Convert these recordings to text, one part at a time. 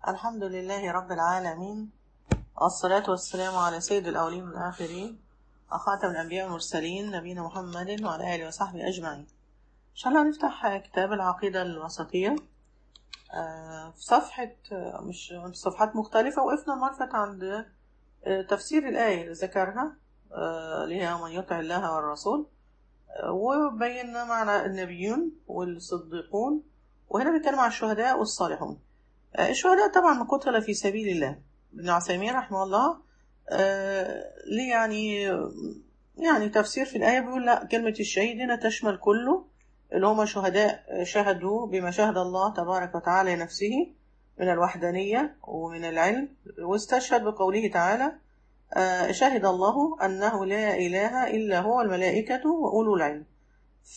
الحمد لله رب العالمين والصلاة والسلام على سيد الأولين والآخرين وخاتم الأنبياء والمرسلين نبينا محمد وعلى آله وصحبه أجمعين إن شاء الله نفتح كتاب العقيدة الوسطية آه، في صفحة آه، مش صفحات مختلفة وقفنا المرة عند آه، تفسير الآية اللي ذكرها آه، اللي هي من يطع الله والرسول آه، وبينا معنى النبيون والصديقون وهنا بنتكلم عن الشهداء والصالحون آه، الشهداء طبعا من قتل في سبيل الله ابن عثيمين رحمه الله آه، ليه يعني يعني تفسير في الآية بيقول لا كلمة الشهيد هنا تشمل كله اللي هم شهداء شهدوا بما شهد الله تبارك وتعالى نفسه من الوحدانية ومن العلم واستشهد بقوله تعالى آه، شهد الله أنه لا إله إلا هو الملائكة وأولو العلم ف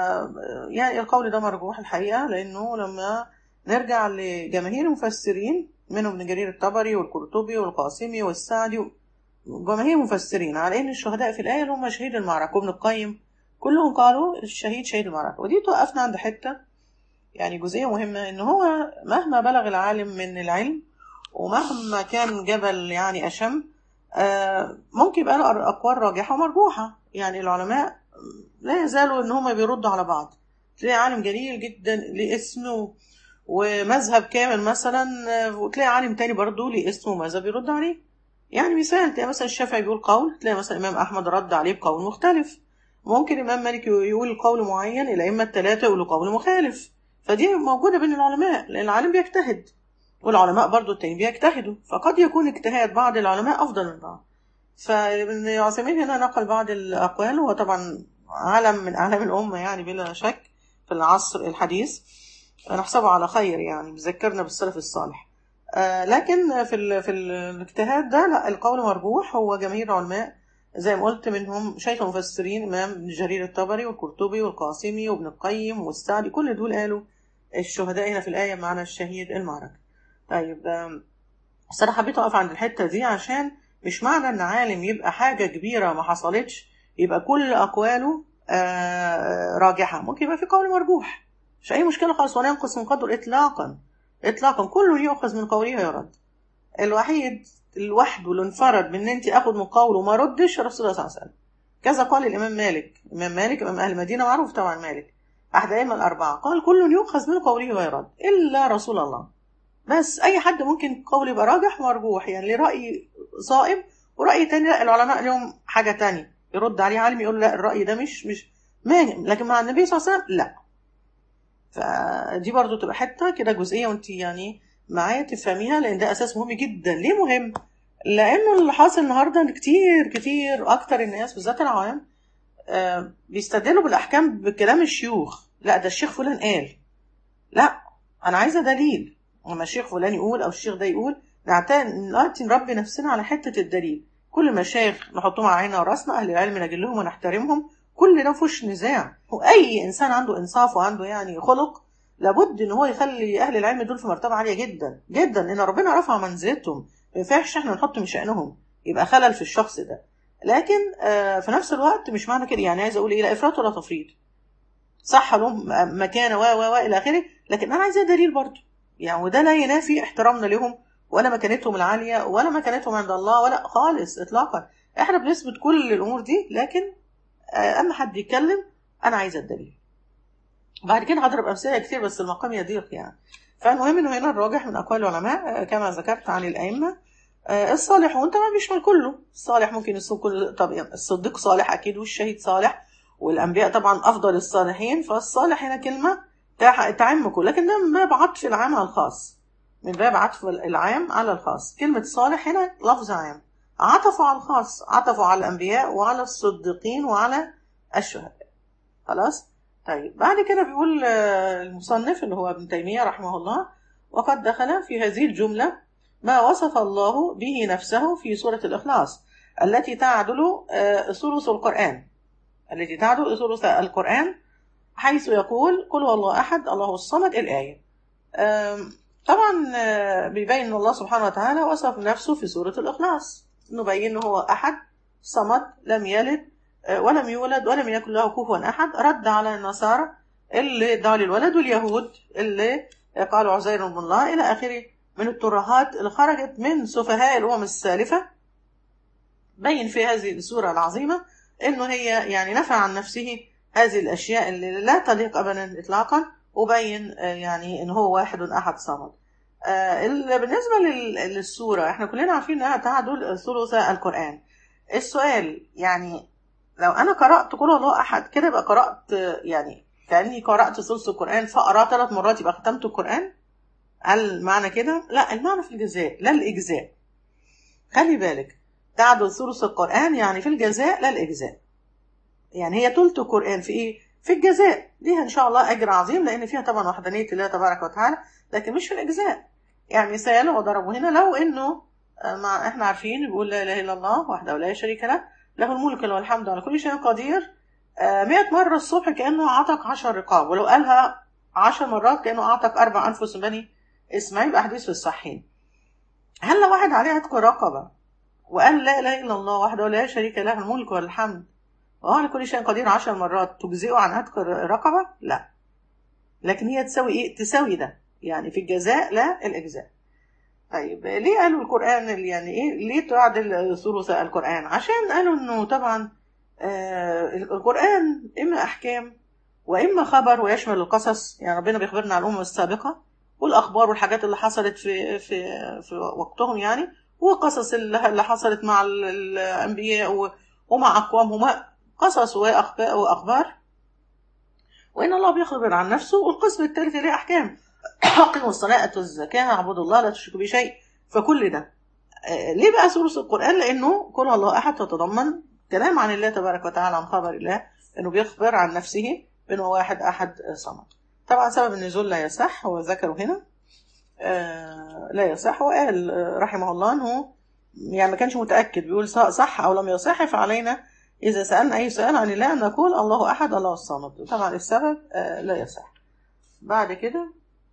يعني القول ده مرجوح الحقيقة لأنه لما نرجع لجماهير المفسرين منهم ابن جرير الطبري والقرطبي والقاسمي والسعدي جماهير مفسرين على ان الشهداء في الايه اللي هم شهيد المعركه وابن القيم كلهم قالوا الشهيد شهيد المعركه ودي توقفنا عند حته يعني جزئيه مهمه ان هو مهما بلغ العالم من العلم ومهما كان جبل يعني اشم آه، ممكن يبقى له اقوال راجحه ومرجوحه يعني العلماء لا يزالوا ان هم بيردوا على بعض تلاقي عالم جليل جدا ليه اسمه ومذهب كامل مثلا آه، وتلاقي عالم تاني برضه ليه اسمه ومذهب يرد عليه يعني مثال تلاقي مثلا الشافعي بيقول قول تلاقي مثلا الإمام أحمد رد عليه بقول مختلف ممكن الإمام مالك يقول قول معين الأئمة الثلاثة يقولوا قول مخالف فدي موجودة بين العلماء لأن العالم بيجتهد والعلماء برضو التانيين بيجتهدوا فقد يكون اجتهاد بعض العلماء أفضل من بعض فابن عثيمين هنا نقل بعض الأقوال وهو طبعا عالم من أعلام الأمة يعني بلا شك في العصر الحديث نحسبه على خير يعني بيذكرنا بالسلف الصالح آه، لكن في ال في ال الاجتهاد ده لا القول مرجوح هو جماهير العلماء زي ما قلت منهم شيخ المفسرين امام ابن جرير الطبري والقرطبي والقاسمي وابن القيم والسعدي كل دول قالوا الشهداء هنا في الايه معنى الشهيد المعركه طيب آم، بس انا حبيت اقف عند الحته دي عشان مش معنى ان عالم يبقى حاجه كبيره ما حصلتش يبقى كل اقواله آه، راجحه ممكن يبقى في قول مرجوح مش اي مشكله خالص ولا ينقص من قدر اطلاقا اطلاقا كله يؤخذ من قوله ويرد الوحيد لوحده اللي انفرد بان انت اخد من قوله وما ردش رسول الله صلى الله عليه وسلم كذا قال الامام مالك امام مالك امام اهل المدينه معروف طبعا مالك احد الائمه الاربعه قال كل يؤخذ من قوله ويرد الا رسول الله بس اي حد ممكن قول يبقى راجح ومرجوح يعني ليه راي صائب وراي تاني لا العلماء لهم حاجه تانية يرد عليه عالم يقول لا الراي ده مش مش مانع لكن مع النبي صلى الله عليه وسلم لا فدي برضو تبقى حته كده جزئيه وانت يعني معايا تفهميها لان ده اساس مهم جدا ليه مهم لانه اللي حاصل النهارده ان كتير كتير اكتر الناس بالذات العوام آه، بيستدلوا بالاحكام بكلام الشيوخ لا ده الشيخ فلان قال لا انا عايزه دليل لما الشيخ فلان يقول او الشيخ ده يقول نعتقد دلوقتي نربي نفسنا على حته الدليل كل المشايخ نحطهم على عيننا وراسنا اهل العلم نجلهم ونحترمهم كل ده مفيش نزاع واي انسان عنده انصاف وعنده يعني خلق لابد ان هو يخلي اهل العلم دول في مرتبه عاليه جدا جدا لان ربنا رفع منزلتهم ما ينفعش احنا نحط من شانهم يبقى خلل في الشخص ده لكن آه، في نفس الوقت مش معنى كده يعني عايزه اقول ايه لا افراط ولا تفريط صح لهم مكانه و و و الى اخره لكن انا عايزه دليل برضه يعني وده لا ينافي احترامنا لهم ولا مكانتهم العاليه ولا مكانتهم عند الله ولا خالص اطلاقا احنا بنثبت كل الامور دي لكن آه، اما حد يتكلم انا عايزه الدليل بعد كده هضرب امثله كتير بس المقام يضيق يعني فالمهم انه هنا الراجح من اقوال العلماء آه، كما ذكرت عن الائمه آه، الصالحون طبعا بيشمل كله الصالح ممكن يصير كل طب الصديق صالح اكيد والشهيد صالح والانبياء طبعا افضل الصالحين فالصالح هنا كلمه تع- تعم كله لكن ده من باب عطف العام على الخاص من باب عطف العام على الخاص كلمه صالح هنا لفظ عام عطفوا على الخاص عطفوا على الانبياء وعلى الصديقين وعلى الشهداء خلاص طيب بعد كده بيقول آه، المصنف اللي هو ابن تيميه رحمه الله وقد دخل في هذه الجمله ما وصف الله به نفسه في سورة الإخلاص التي تعدل آه، ثلث القرآن التي تعدل ثلث القرآن حيث يقول قل هو الله أحد الله الصمد الآية آم، طبعا آه، بيبين أن الله سبحانه وتعالى وصف نفسه في سورة الإخلاص نبين أنه هو أحد صمد لم يلد آه، ولم يولد ولم يكن له كفوا أحد رد على النصارى اللي ادعوا للولد واليهود اللي قالوا عزير بن الله إلى آخره من الترهات اللي خرجت من سفهاء الأمم السالفة بين في هذه السورة العظيمة إنه هي يعني نفى عن نفسه هذه الأشياء اللي لا تليق أبدا إطلاقا وبين آه، يعني إن هو واحد أحد صمد آه، ال- بالنسبة لل- للسورة احنا كلنا عارفين انها تعدل ثلث القرآن السؤال يعني لو انا قرأت قول الله احد كده يبقى قرأت آه، يعني كأني قرأت ثلث القرآن فأقرأ ثلاث مرات يبقى ختمت القرآن هل المعنى كده؟ لا المعنى في الجزاء لا الإجزاء خلي بالك تعدل ثلث القرآن يعني في الجزاء لا الإجزاء يعني هي تلت القرآن في إيه؟ في الجزاء ليها إن شاء الله أجر عظيم لأن فيها طبعا وحدانية الله تبارك وتعالى لكن مش في الإجزاء يعني مثال وضربه هنا لو إنه آه، مع إحنا عارفين بيقول لا إله إلا الله وحده لا شريك له له الملك له الحمد على كل شيء قدير آه، مئة مرة الصبح كأنه عتق عشر رقاب ولو قالها عشر مرات كأنه عتق أربع أنفس من بني إسماعيل أحاديث في الصحيحين هل لو واحد عليه عتق رقبة وقال لا إله إلا الله وحده لا شريك له الملك والحمد وهو على كل شيء قدير عشر مرات تجزئه عن عتق الرقبة؟ لا لكن هي تساوي إيه؟ تساوي ده يعني في الجزاء لا الإجزاء طيب ليه قالوا القرآن اللي يعني إيه ليه تعدل ثلث القرآن؟ عشان قالوا إنه طبعا آه القرآن إما أحكام وإما خبر ويشمل القصص يعني ربنا بيخبرنا عن الأمم السابقة والأخبار والحاجات اللي حصلت في في في وقتهم يعني وقصص اللي اللي حصلت مع ال- الأنبياء و- ومع أقوامهم قصص وأخبار وأخبار وإن الله بيخبر عن نفسه والقسم الثالث ليه أحكام أقيموا الصلاة أتوا الزكاة اعبدوا الله لا تشركوا به شيء فكل ده آه، ليه بقى ثلث القرآن؟ لأنه كل الله أحد تتضمن كلام عن الله تبارك وتعالى عن خبر الله إنه بيخبر عن نفسه بأنه واحد أحد صمد. طبعا سبب النزول لا يصح هو ذكره هنا آه، لا يصح وقال آه، رحمه الله أنه يعني ما كانش متأكد بيقول سواء صح أو لم يصح فعلينا إذا سألنا أي سؤال عن الله أن نقول الله أحد الله الصمد طبعا السبب آه، لا يصح بعد كده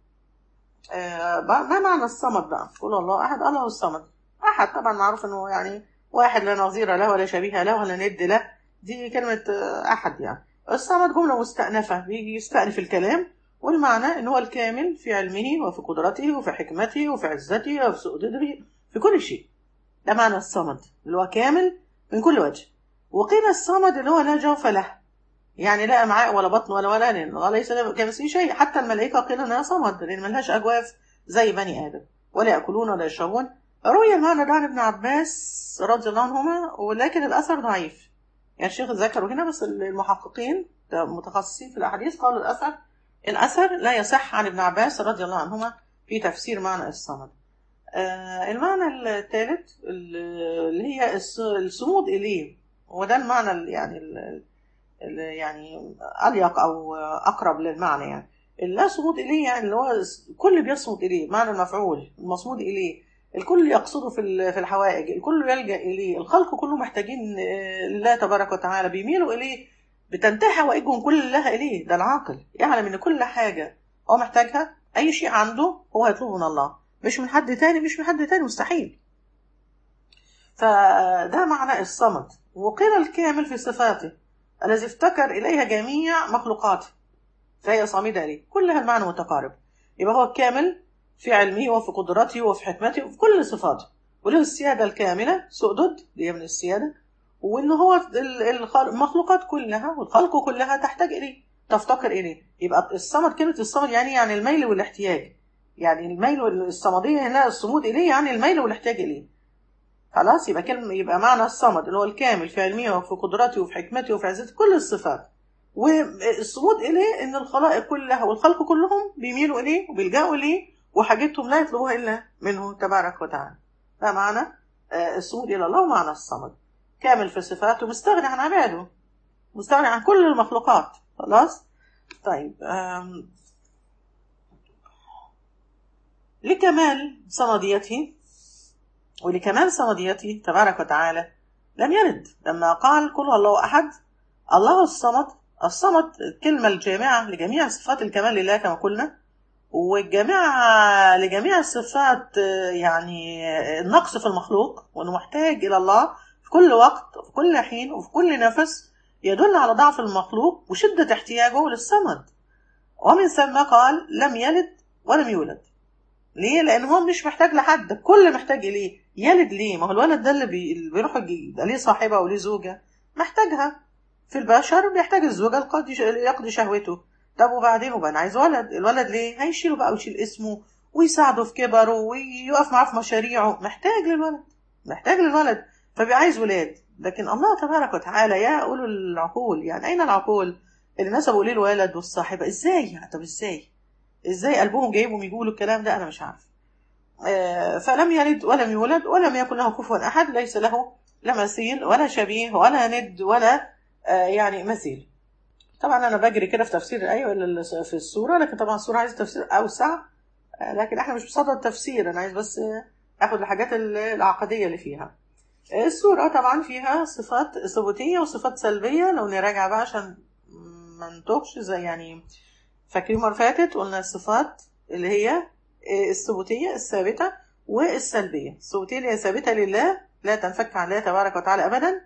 آه، بقى- ما معنى الصمد بقى قول الله أحد الله الصمد أحد طبعا معروف أنه يعني واحد لا نظير له ولا شبيه له ولا ند له دي كلمة آه، أحد يعني الصمد جملة مستأنفة بيجي يستأنف الكلام والمعنى أن هو الكامل في علمه وفي قدرته وفي حكمته وفي عزته وفي سؤدده في كل شيء ده معنى الصمد اللي هو كامل من كل وجه وقيل الصمد اللي هو لا جوف له يعني لا امعاء ولا بطن ولا ولد وليس له كمثله شيء حتى الملائكه قيل انها صمد لان ملهاش اجواف زي بني ادم ولا ياكلون ولا يشربون روي المعنى ده عن ابن عباس رضي الله عنهما ولكن الاثر ضعيف يعني الشيخ ذكره هنا بس المحققين متخصصين في الاحاديث قالوا الاثر الاثر لا يصح عن ابن عباس رضي الله عنهما في تفسير معنى الصمد آه، المعنى الثالث اللي هي الس- الصمود إليه وده المعنى ال- يعني ال- ال- يعني أليق أو أقرب للمعنى يعني لا صمود إليه يعني اللي هو الكل بيصمد إليه معنى المفعول المصمود إليه الكل يقصده في ال- في الحوائج الكل يلجأ إليه الخلق كله محتاجين آه، لله تبارك وتعالى بيميلوا إليه بتنتهي حوائجهم كلها إليه ده العاقل يعلم إن كل حاجة هو محتاجها أي شيء عنده هو هيطلبه من الله مش من حد تاني مش من حد تاني مستحيل فده معنى الصمد وقيل الكامل في صفاته الذي افتكر إليها جميع مخلوقاته فهي صامدة إليه كلها المعنى متقارب يبقى هو الكامل في علمه وفي قدرته وفي حكمته وفي كل صفاته وله السيادة الكاملة سؤدد دي من السيادة وإن هو ال- الخل- المخلوقات كلها والخلق كلها تحتاج إليه تفتقر إليه يبقى الصمد كلمة الصمد يعني يعني الميل والاحتياج يعني الميل والصمدية هنا الصمود إليه يعني الميل والاحتياج إليه خلاص يبقى كلمة يبقى معنى الصمد اللي هو الكامل في علمه وفي قدرته وفي حكمته وفي عزته كل الصفات والصمود إليه إن الخلائق كلها والخلق كلهم بيميلوا إليه وبيلجأوا إليه وحاجتهم لا يطلبوها إلا منه تبارك وتعالى ده معنى آه، الصمود إلى الله ومعنى الصمد كامل في صفاته مستغني عن عباده مستغني عن كل المخلوقات خلاص طيب آم، لكمال صمديته ولكمال صمديته تبارك وتعالى لم يرد لما قال قل هو الله أحد الله الصمد الصمد الكلمة الجامعة لجميع صفات الكمال لله كما قلنا والجامعة لجميع الصفات آه، يعني آه، النقص في المخلوق وأنه محتاج إلى الله في كل وقت وفي كل حين وفي كل نفس يدل على ضعف المخلوق وشدة احتياجه للصمد ومن ثم قال لم يلد ولم يولد ليه لان هو مش محتاج لحد كل محتاج اليه يلد ليه ما هو الولد ده اللي, بي... اللي بيروح يجي- يبقى ليه صاحبه او ليه زوجه محتاجها في البشر بيحتاج الزوجه القاضي يقضي شهوته طب وبعدين وبقى انا عايز ولد الولد ليه هيشيله بقى ويشيل اسمه ويساعده في كبره ويقف معاه في مشاريعه محتاج للولد محتاج للولد فبيبقى عايز ولاد لكن الله تبارك وتعالى يا اولو العقول يعني اين العقول اللي نسبوا ليه الولد والصاحبه ازاي يعني طب ازاي ازاي قلبهم جايبهم يقولوا الكلام ده انا مش عارف آه، فلم يلد ولم يولد ولم يكن له كفوا احد ليس له لا مثيل ولا شبيه ولا ند ولا آه، يعني مثيل طبعا انا بجري كده في تفسير الايه ولا اللي في السوره لكن طبعا السوره عايزه تفسير اوسع آه، لكن احنا مش بصدد التفسير انا عايز بس آه، اخد الحاجات ال- العقديه اللي فيها آه، السوره طبعا فيها صفات ثبوتيه وصفات سلبيه لو نراجع بقى عشان ما نتوهش زي يعني فاكرين المره اللي فاتت قلنا الصفات اللي هي آه، الثبوتيه الثابته والسلبيه الثبوتيه اللي هي ثابته لله لا تنفك عن الله تبارك وتعالى ابدا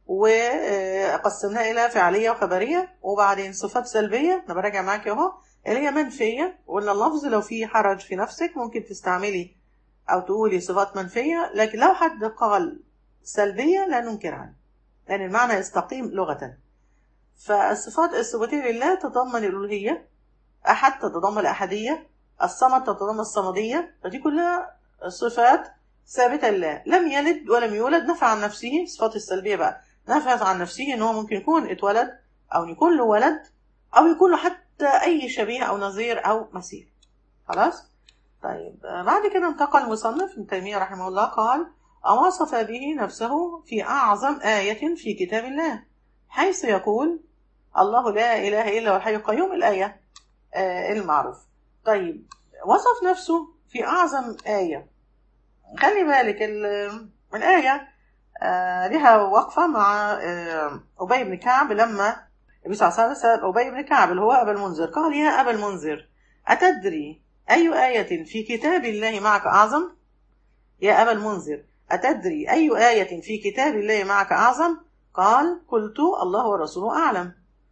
وقسمناها الى فعليه وخبريه وبعدين صفات سلبيه انا براجع معاك اهو اللي هي منفيه وقلنا اللفظ لو فيه حرج في نفسك ممكن تستعملي او تقولي صفات منفيه لكن لو حد قال سلبيه لا ننكر عنه لان المعنى يستقيم لغه فالصفات الثبوتيه لله تتضمن الالوهيه احد تتضمن الاحديه الصمد تتضمن الصمديه فدي كلها صفات ثابته لله لم يلد ولم يولد نفى عن نفسه الصفات السلبيه بقى نفى عن نفسه ان هو ممكن يكون اتولد او يكون له ولد او يكون له حتى اي شبيه او نظير او مثيل خلاص طيب آه، بعد كده انتقل المصنف ابن تيميه رحمه الله قال أوصف به نفسه في أعظم آية في كتاب الله حيث يقول الله لا إله إلا هو الحي القيوم الآية آه، المعروف طيب وصف نفسه في أعظم آية خلي بالك ال- الآية آه، لها وقفة مع آه، أبي بن كعب لما النبي صلى الله عليه وسلم سأل أبي بن كعب اللي هو أبا المنذر قال يا أبا المنذر أتدري أي آية في كتاب الله معك أعظم؟ يا أبا المنذر أتدري أي آية في كتاب الله معك أعظم؟ قال قلت الله ورسوله أعلم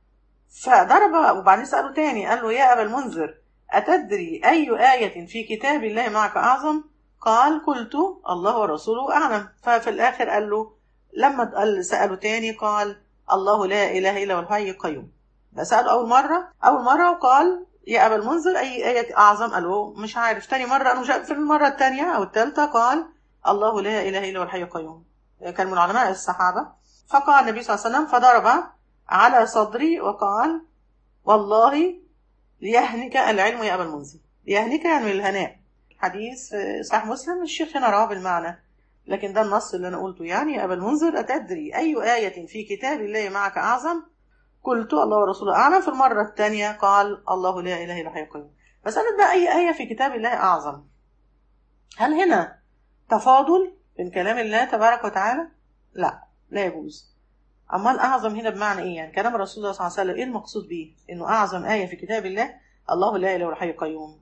فضرب وبعدين سأله تاني قال له يا أبا المنذر أتدري أي آية في كتاب الله معك أعظم؟ قال قلت الله ورسوله أعلم ففي الآخر قال له لما قال سأله تاني قال الله لا إله إلا هو الحي القيوم سأله أول مرة أول مرة وقال يا أبا المنذر أي آية أعظم قال له مش عارف تاني مرة قال له في المرة التانية أو الثالثة قال الله لا إله إلا هو الحي القيوم كان من علماء الصحابة فقال النبي صلى الله عليه وسلم فضرب على صدري وقال والله ليهنك العلم يا أبا المنذر ليهنك يعني من الهناء حديث صحيح مسلم الشيخ هنا رواه بالمعنى لكن ده النص اللي أنا قلته يعني يا أبا المنذر أتدري أي آية في كتاب الله معك أعظم قلت الله ورسوله أعلم في المرة الثانية قال الله لا إله إلا هو الحي القيوم مسألة بقى أي آية في كتاب الله أعظم هل هنا تفاضل بين كلام الله تبارك وتعالى؟ لا لا يجوز أمال أعظم هنا بمعنى إيه؟ يعني كلام رسول الله صلى الله عليه وسلم إيه المقصود بيه؟ إنه أعظم آية في كتاب الله الله لا إله إلا هو الحي القيوم.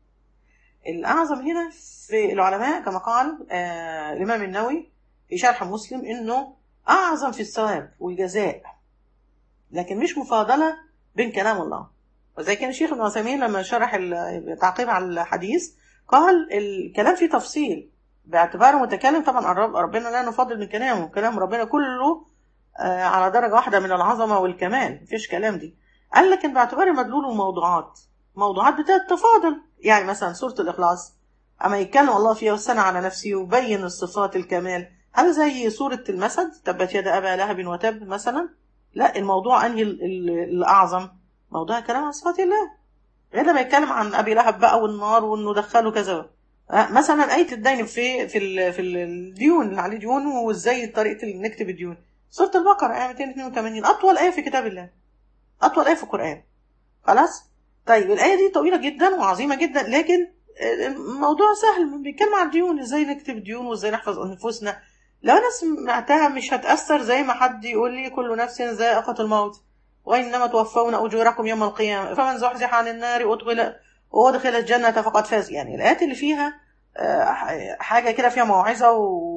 الأعظم هنا في العلماء كما قال آه الإمام النووي في شرح مسلم إنه أعظم في الثواب والجزاء لكن مش مفاضلة بين كلام الله وزي كان الشيخ ابن عثيمين لما شرح التعقيب على الحديث قال الكلام فيه تفصيل باعتباره متكلم طبعا ربنا لا نفضل من كلامه كلام ربنا كله على درجة واحدة من العظمة والكمال مفيش كلام دي قال لكن باعتبار مدلوله موضوعات موضوعات بتتفاضل يعني مثلا سورة الإخلاص أما يتكلم الله فيها والسنة على نفسه ويبين الصفات الكمال هل زي سورة المسد تبت يد أبا لهب وتب مثلا لا الموضوع أنهي الأعظم موضوع كلام عن صفات الله غير لما يتكلم عن أبي لهب بقى والنار وإنه دخله كذا مثلا آية الدين في في في الديون اللي عليه ديون وإزاي طريقة نكتب الديون سورة البقرة آية 282 أطول آية في كتاب الله أطول آية في القرآن خلاص طيب الآية دي طويلة جدا وعظيمة جدا لكن الموضوع سهل بيتكلم عن الديون ازاي نكتب ديون وازاي نحفظ انفسنا لو انا سمعتها مش هتأثر زي ما حد يقول لي كل نفس ذائقة الموت وإنما توفون أجوركم يوم القيامة فمن زحزح عن النار وادخل وادخل الجنة فقد فاز يعني الآيات اللي فيها حاجة كده فيها موعظة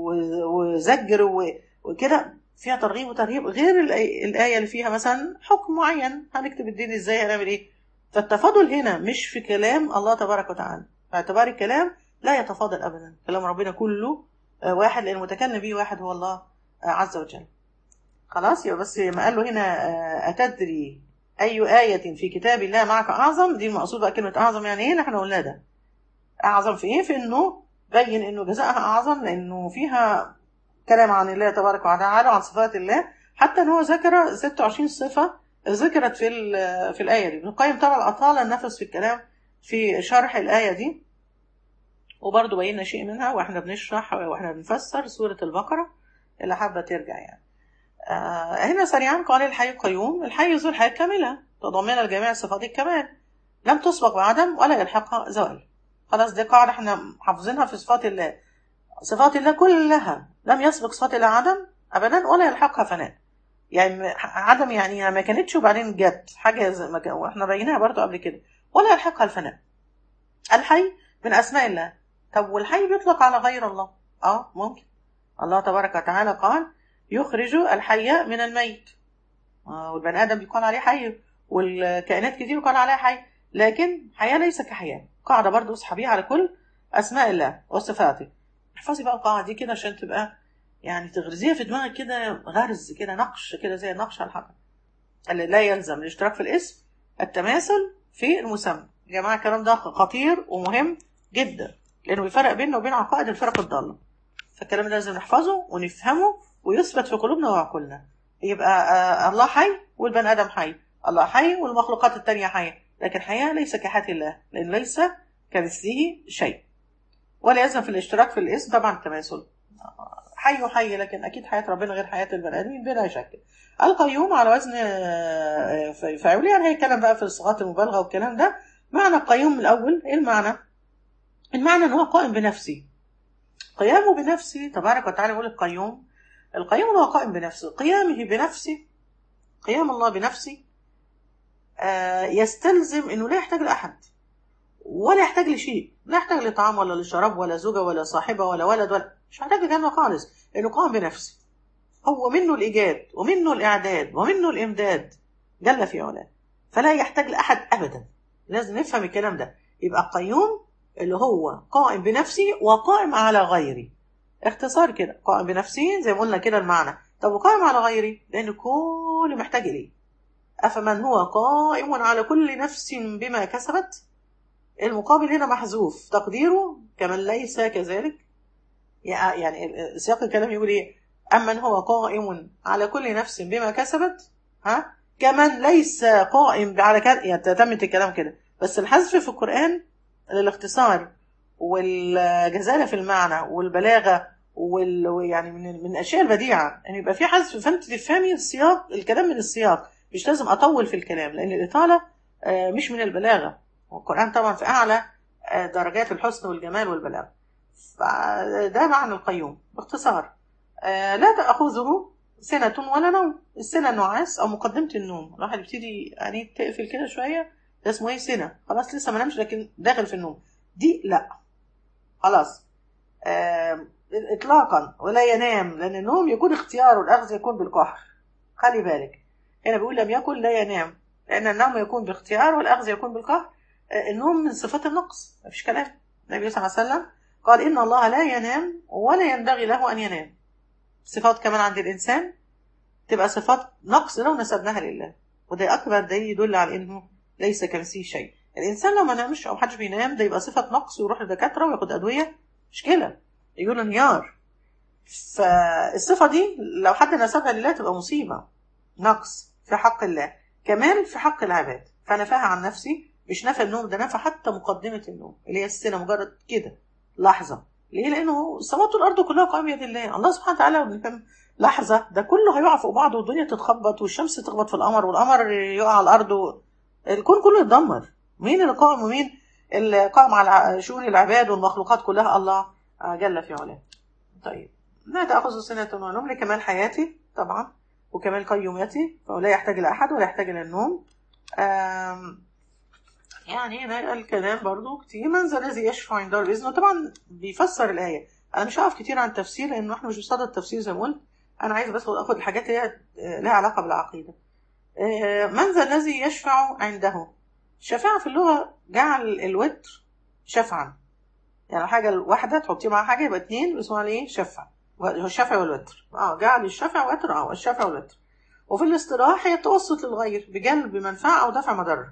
وزجر وكده فيها ترغيب وترهيب غير الآية اللي فيها مثلا حكم معين هنكتب الدين ازاي هنعمل ايه فالتفاضل هنا مش في كلام الله تبارك وتعالى باعتبار الكلام لا يتفاضل ابدا كلام ربنا كله آه، واحد لان المتكلم به واحد هو الله آه، عز وجل خلاص يبقى بس ما قال له هنا آه، أتدري أي آية في كتاب الله معك أعظم دي المقصود بقى كلمة أعظم يعني إيه اللي إحنا قلناه ده أعظم في إيه في إنه بين إنه جزاءها أعظم لأنه فيها كلام عن الله تبارك وتعالى وعن صفات الله حتى إن هو ذكر 26 صفة ذكرت في ال- في الآية دي ابن القيم طبعا أطال النفس في الكلام في شرح الآية دي وبرضه بينا شيء منها واحنا بنشرح واحنا بنفسر سورة البقرة اللي حابة ترجع يعني آه هنا سريعا قال الحي القيوم الحي ذو الحياة الكاملة تضمن لجميع صفات الكمال لم تسبق بعدم ولا يلحقها زوال خلاص دي قاعدة احنا حافظينها في صفات الله صفات الله كلها لم يسبق صفات الله عدم أبدا ولا يلحقها فناء يعني عدم يعني ما كانتش وبعدين جت حاجة زي ما كان واحنا بيناها برضو قبل كده ولا يلحقها الفناء الحي من أسماء الله طب والحي بيطلق على غير الله اه ممكن الله تبارك وتعالى قال يخرج الحي من الميت آه والبني ادم بيقال عليه حي والكائنات كتير يقال عليها حي لكن حياه ليس كحياه قاعده برضو اسحبيها على كل اسماء الله وصفاته احفظي بقى القاعده دي كده عشان تبقى يعني تغرزيها في دماغك كده غرز كده نقش كده زي النقش على الحجر اللي لا يلزم الاشتراك في الاسم التماثل في المسمى يا جماعه الكلام ده خطير ومهم جدا لانه بيفرق بيننا وبين عقائد الفرق الضاله فالكلام ده لازم نحفظه ونفهمه ويثبت في قلوبنا وعقولنا يبقى آه الله حي والبني ادم حي الله حي والمخلوقات التانية حية لكن حياة ليس كحياة الله لأن ليس كمثله شيء ولا يلزم في الاشتراك في الاسم طبعا التماثل حي وحي لكن أكيد حياة ربنا غير حياة البني آدمين بلا شك القيوم على وزن آه، فاعل يعني هيتكلم بقى في الصيغات المبالغة والكلام ده معنى القيوم الأول إيه المعنى؟ المعنى إن هو قائم بنفسه قيامه بنفسه تبارك وتعالى يقول القيوم القيوم هو قائم بنفسه قيامه بنفسه قيام الله بنفسه آه، يستلزم انه لا يحتاج لاحد ولا يحتاج لشيء لا يحتاج لطعام ولا لشراب ولا زوجه ولا صاحبه ولا ولد ولا مش محتاج لجنه خالص لانه قام بنفسه هو منه الايجاد ومنه الاعداد ومنه الامداد جل في علاه فلا يحتاج لاحد ابدا لازم نفهم الكلام ده يبقى قيوم اللي هو قائم بنفسه وقائم على غيره اختصار كده قائم بنفسه زي ما قلنا كده المعنى طب وقائم على غيره لان كل محتاج اليه افمن هو قائم على كل نفس بما كسبت المقابل هنا محذوف تقديره كمن ليس كذلك يعني سياق الكلام يقول ايه امن هو قائم على كل نفس بما كسبت ها كمن ليس قائم على كذا يعني تتمت الكلام كده بس الحذف في القران للاختصار والجزالة في المعنى والبلاغة وال... يعني من من الاشياء البديعه ان يعني يبقى في حذف فانت تفهمي السياق الكلام من السياق مش لازم اطول في الكلام لان الاطاله مش من البلاغه والقران طبعا في اعلى درجات الحسن والجمال والبلاغه فده معنى القيوم باختصار لا تاخذه سنه ولا نوم السنه نعاس او مقدمه النوم الواحد يبتدي يعني تقفل كده شويه ده اسمه ايه سنه خلاص لسه ما نامش لكن داخل في النوم دي لا خلاص آه اطلاقا ولا ينام لان النوم يكون اختيار والاخذ يكون بالقهر خلي بالك هنا بيقول لم يكن لا ينام لان النوم يكون باختيار والاخذ يكون بالقهر آه النوم من صفات النقص مفيش كلام النبي صلى الله عليه وسلم قال ان الله لا ينام ولا ينبغي له ان ينام صفات كمان عند الانسان تبقى صفات نقص لو نسبناها لله وده اكبر دليل يدل على انه ليس كمثله شيء الانسان لو ما نامش او محدش بينام ده يبقى صفه نقص ويروح لدكاتره وياخد ادويه مشكله يقول انهيار فالصفه دي لو حد نسبها لله تبقى مصيبه نقص في حق الله كمال في حق العباد فنفاها عن نفسي مش نفى النوم ده نفى حتى مقدمه النوم اللي هي السنه مجرد كده لحظه ليه لانه السماوات والارض كلها قائمه بيد الله الله سبحانه وتعالى كم لحظه ده كله هيقع فوق بعضه والدنيا تتخبط والشمس تخبط في القمر والقمر يقع على الارض الكون كله يتدمر مين اللي قائم ومين اللي قائم على شؤون العباد والمخلوقات كلها الله جل في علاه طيب لا تأخذ سنة ونوم لكمال حياتي طبعا وكمال قيوميتي فهو لا يحتاج إلى أحد ولا يحتاج إلى النوم يعني هنا الكلام برضو كتير من ذا الذي يشفع عنده بإذنه طبعا بيفسر الآية أنا مش هقف كتير عن التفسير لأنه إحنا مش بصدد التفسير زي ما قلت أنا عايز بس أخد الحاجات اللي لها علاقة بالعقيدة من ذا الذي يشفع عنده الشفاعة في اللغة جعل الوتر شفعا يعني الحاجة الواحدة تحطيه مع حاجة يبقى اتنين اسمها ايه شفع هو الشفع والوتر اه جعل الشفع والوتر اه الشفع والوتر وفي الاصطلاح هي التوسط للغير بجلب منفعة أو دفع مضرة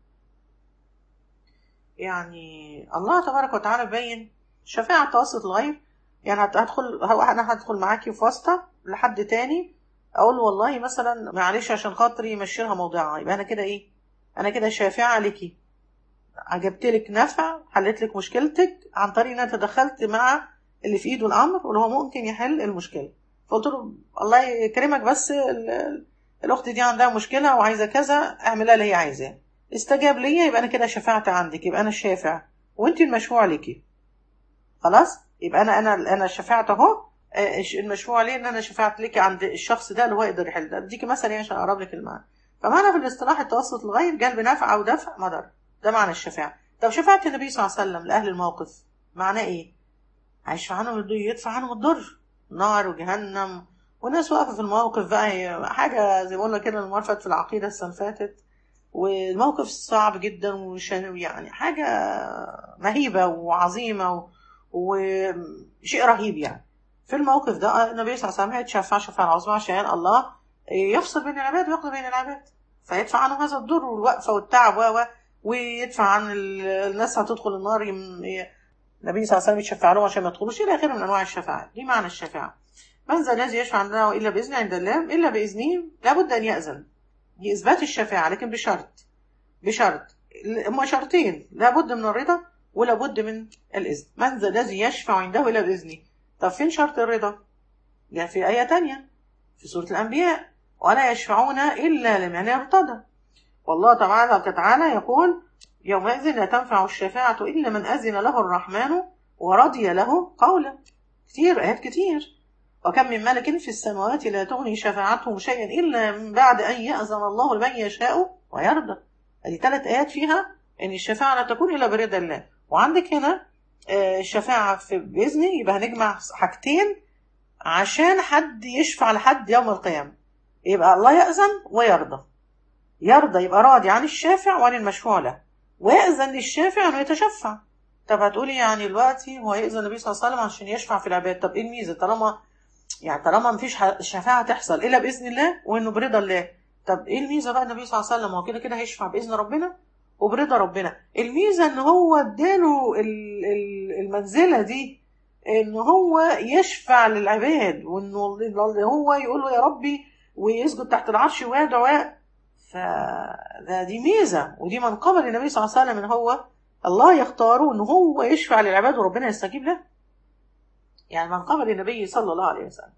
يعني الله تبارك وتعالى بين شفاعة التوسط للغير يعني هت- هدخل هو انا هدخل معاكي في واسطة لحد تاني اقول له والله مثلا معلش عشان خاطري يمشيلها موضعها يبقى انا كده ايه انا كده شافعة ليكي جبت لك نفع حلت لك مشكلتك عن طريق ان انا تدخلت مع اللي في ايده الامر واللي هو ممكن يحل المشكله فقلت له الله يكرمك بس ال- ال- الاخت دي عندها مشكله وعايزه كذا اعملها اللي هي عايزاه استجاب ليا يبقى انا كده شفعت عندك يبقى انا الشافع وانت المشفوع ليكي خلاص يبقى انا انا انا شفعت اهو آه، المشفوع ليه ان انا شفعت ليكي عند الشخص ده اللي هو يقدر يحل ده اديكي مثلا يعني عشان اقرب لك المعنى فمعنى في الاصطلاح التوسط الغير جلب نفع او دفع مضر ده معنى الشفاعة طب شفاعة النبي صلى الله عليه وسلم لأهل الموقف معناه إيه؟ هيشفع عنهم الضر يدفع عنهم الضر نار وجهنم والناس واقفة في الموقف بقى هي حاجة زي ما قلنا كده المرفت في العقيدة السنة اللي فاتت والموقف صعب جدا وشان يعني حاجة مهيبة وعظيمة و- وشيء رهيب يعني في الموقف ده النبي صلى الله عليه وسلم هيتشفع شفاعة عظمى عشان الله يفصل بين العباد ويقضي بين العباد فيدفع عنهم هذا الضر والوقفة والتعب و و ويدفع عن ال- الناس هتدخل النار يم... ي- النبي صلى الله عليه وسلم يتشفع لهم عشان ما يدخلوش الى اخره من انواع الشفاعه دي معنى الشفاعه من ذا الذي يشفع عندنا الا باذن عند الله الا باذنه لابد ان ياذن دي اثبات الشفاعه لكن بشرط بشرط هما شرطين لابد من الرضا ولابد من الاذن من ذا الذي يشفع عنده الا باذنه طب فين شرط الرضا يعني في ايه تانية في سوره الانبياء ولا يشفعون الا لمن ارتضى والله تعالى تعالى يقول يومئذ لا تنفع الشفاعة إلا من أذن له الرحمن ورضي له قولا كتير آيات كتير وكم من ملك في السماوات لا تغني شفاعتهم شيئا إلا من بعد أن يأذن الله لمن يشاء ويرضى هذه ثلاث آيات فيها أن الشفاعة لا تكون إلا برضا الله وعندك هنا آه، الشفاعة في بإذنه يبقى هنجمع حاجتين عشان حد يشفع لحد يوم القيامة يبقى الله يأذن ويرضى يرضى يبقى راضي عن الشافع وعن المشفوع له ويأذن للشافع انه يتشفع طب هتقولي يعني دلوقتي هو يأذن النبي صلى الله عليه وسلم عشان يشفع في العباد طب ايه الميزه طالما يعني طالما مفيش ح- شفاعه تحصل الا باذن الله وانه برضا الله طب ايه الميزه بقى النبي صلى الله عليه وسلم هو كده كده هيشفع باذن ربنا وبرضا ربنا الميزه ان هو اداله ال- ال- المنزله دي ان هو يشفع للعباد وانه هو يقول له يا ربي ويسجد تحت العرش ويدعو فده دي ميزة ودي منقبة للنبي صلى الله عليه وسلم ان هو الله يختاره ان هو يشفع للعباد وربنا يستجيب له يعني منقبة للنبي صلى الله عليه وسلم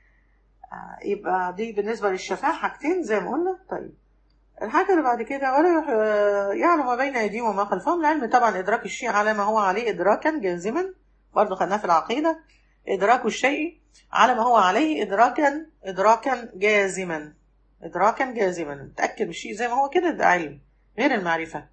آه، يبقى دي بالنسبة للشفاعة حاجتين زي ما قلنا طيب الحاجة اللي بعد كده ولا يح- آه، يعلم ما بين أيديهم وما خلفهم العلم طبعا إدراك الشيء على ما هو عليه إدراكا جازما برضه خدناه في العقيدة إدراك الشيء على ما هو عليه إدراكا إدراكا جازما إدراكا جازما متأكد بالشيء زي ما هو كده ده علم غير المعرفة